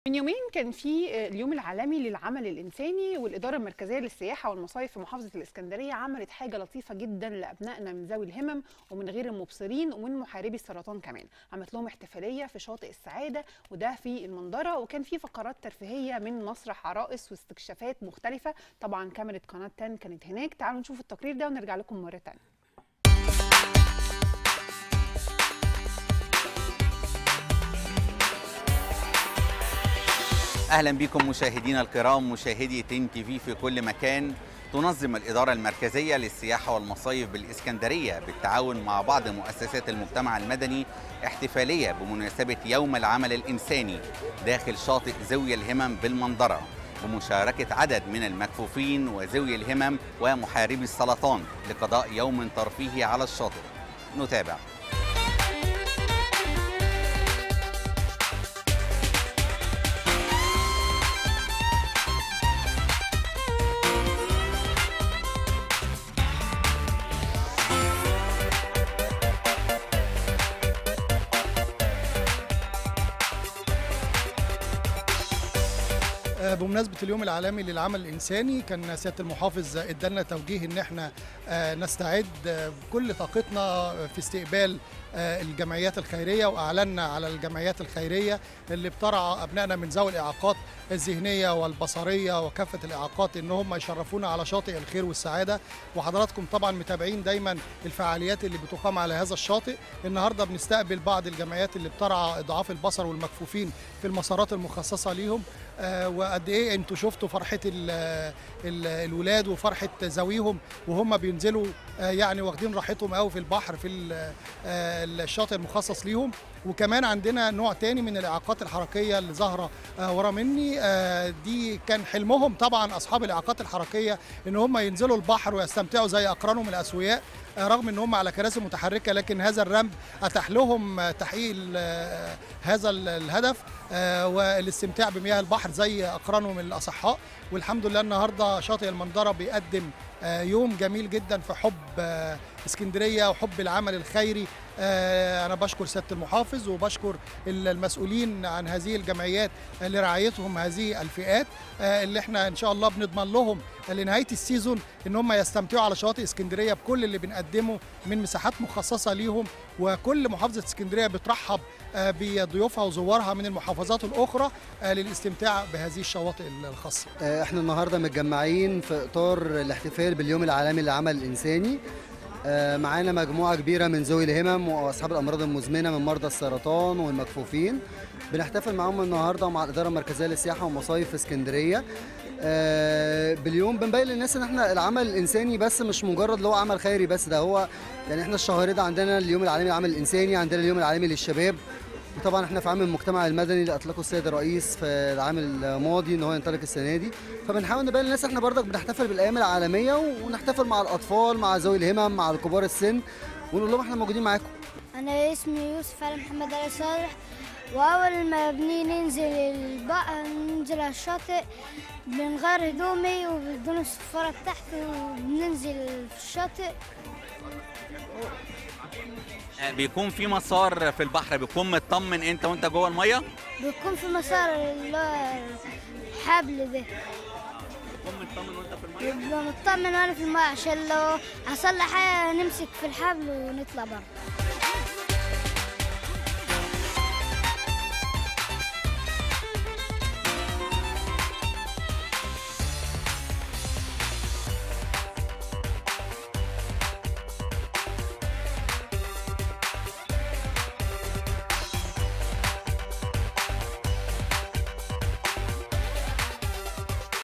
من يومين كان في اليوم العالمي للعمل الإنساني والإدارة المركزية للسياحة والمصايف في محافظة الإسكندرية عملت حاجة لطيفة جدا لأبنائنا من ذوي الهمم ومن غير المبصرين ومن محاربي السرطان كمان عملت لهم احتفالية في شاطئ السعادة وده في المنظرة وكان في فقرات ترفيهية من مسرح عرائس واستكشافات مختلفة طبعا كاميرا قناة 10 كانت هناك تعالوا نشوف التقرير ده ونرجع لكم مرة تانية اهلا بكم مشاهدينا الكرام مشاهدي تين تي في في كل مكان تنظم الإدارة المركزية للسياحة والمصايف بالإسكندرية بالتعاون مع بعض مؤسسات المجتمع المدني احتفالية بمناسبة يوم العمل الإنساني داخل شاطئ ذوي الهمم بالمنظرة بمشاركة عدد من المكفوفين وذوي الهمم ومحاربي السرطان لقضاء يوم ترفيهي على الشاطئ نتابع بمناسبة اليوم العالمي للعمل الإنساني كان سيادة المحافظ ادالنا توجيه إن احنا نستعد بكل طاقتنا في استقبال الجمعيات الخيرية وأعلنا على الجمعيات الخيرية اللي بترعى أبنائنا من ذوي الإعاقات الذهنية والبصرية وكافة الإعاقات إن هم يشرفونا على شاطئ الخير والسعادة وحضراتكم طبعا متابعين دايما الفعاليات اللي بتقام على هذا الشاطئ النهاردة بنستقبل بعض الجمعيات اللي بترعى إضعاف البصر والمكفوفين في المسارات المخصصة ليهم وقد ايه انتوا شفتوا فرحه ال ال الولاد وفرحه ذويهم وهم بينزلوا يعني واخدين راحتهم قوي في البحر في الشاطئ المخصص ليهم وكمان عندنا نوع تاني من الاعاقات الحركيه اللي ظاهره ورا مني دي كان حلمهم طبعا اصحاب الاعاقات الحركيه ان هم ينزلوا البحر ويستمتعوا زي اقرانهم الاسوياء رغم ان هم على كراسي متحركه لكن هذا الرمب اتاح لهم تحقيق هذا الهدف والاستمتاع بمياه البحر زي اقرانهم الاصحاء والحمد لله النهارده شاطئ المنظره بيقدم يوم جميل جدا في حب اسكندريه وحب العمل الخيري انا بشكر سياده المحافظ وبشكر المسؤولين عن هذه الجمعيات لرعايتهم هذه الفئات اللي احنا ان شاء الله بنضمن لهم لنهايه السيزون ان هم يستمتعوا على شواطئ اسكندريه بكل اللي بنقدمه من مساحات مخصصه ليهم وكل محافظه اسكندريه بترحب بضيوفها وزوارها من المحافظات الاخرى للاستمتاع بهذه الشواطئ الخاصه. احنا النهارده متجمعين في اطار الاحتفال باليوم العالمي للعمل الانساني معانا مجموعه كبيره من ذوي الهمم واصحاب الامراض المزمنه من مرضى السرطان والمكفوفين بنحتفل معاهم النهارده مع الاداره المركزيه للسياحه والمصايف في اسكندريه باليوم بنبين للناس ان احنا العمل الانساني بس مش مجرد اللي هو عمل خيري بس ده هو يعني احنا الشهر ده عندنا اليوم العالمي للعمل الانساني عندنا اليوم العالمي للشباب وطبعا احنا في عام المجتمع المدني اللي اطلقه السيد الرئيس في العام الماضي ان هو ينطلق السنه دي فبنحاول نبين للناس احنا برضك بنحتفل بالايام العالميه ونحتفل مع الاطفال مع ذوي الهمم مع الكبار السن ونقول لهم احنا موجودين معاكم انا اسمي يوسف علي محمد علي صالح واول ما بنيجي ننزل البحر ننزل على الشاطئ بنغير هدومي وبدون الصفاره بتاعتي وبننزل في الشاطئ بيكون في مسار في البحر بيكون مطمن انت وانت جوه الميه بيكون في مسار اللي هو الحبل ده بتكون مطمن وانت في الميه ببقى مطمن وانا في الماء عشان لو حصل لي حاجه نمسك في الحبل ونطلع بره